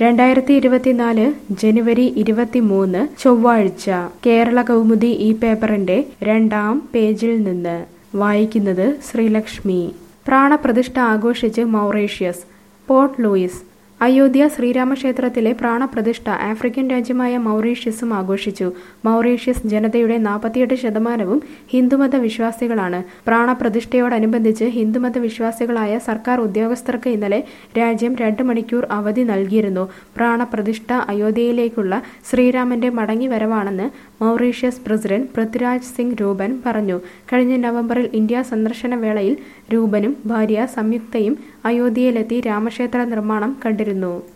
രണ്ടായിരത്തി ഇരുപത്തിനാല് ജനുവരി ഇരുപത്തിമൂന്ന് ചൊവ്വാഴ്ച കേരള കൗമുദി ഈ പേപ്പറിന്റെ രണ്ടാം പേജിൽ നിന്ന് വായിക്കുന്നത് ശ്രീലക്ഷ്മി പ്രാണപ്രതിഷ്ഠ ആഘോഷിച്ച് മൗറീഷ്യസ് പോർട്ട് ലൂയിസ് അയോധ്യ ശ്രീരാമക്ഷേത്രത്തിലെ പ്രാണപ്രതിഷ്ഠ ആഫ്രിക്കൻ രാജ്യമായ മൗറീഷ്യസും ആഘോഷിച്ചു മൗറീഷ്യസ് ജനതയുടെ നാൽപ്പത്തിയെട്ട് ശതമാനവും ഹിന്ദുമത വിശ്വാസികളാണ് പ്രാണപ്രതിഷ്ഠയോടനുബന്ധിച്ച് ഹിന്ദുമത വിശ്വാസികളായ സർക്കാർ ഉദ്യോഗസ്ഥർക്ക് ഇന്നലെ രാജ്യം രണ്ട് മണിക്കൂർ അവധി നൽകിയിരുന്നു പ്രാണപ്രതിഷ്ഠ അയോധ്യയിലേക്കുള്ള ശ്രീരാമന്റെ മടങ്ങിവരവാണെന്ന് മൗറീഷ്യസ് പ്രസിഡന്റ് പൃഥ്വിരാജ് സിംഗ് രൂപൻ പറഞ്ഞു കഴിഞ്ഞ നവംബറിൽ ഇന്ത്യ സന്ദർശന വേളയിൽ രൂപനും ഭാര്യ സംയുക്തയും അയോധ്യയിലെത്തി രാമക്ഷേത്ര നിർമ്മാണം കണ്ടിരുന്നു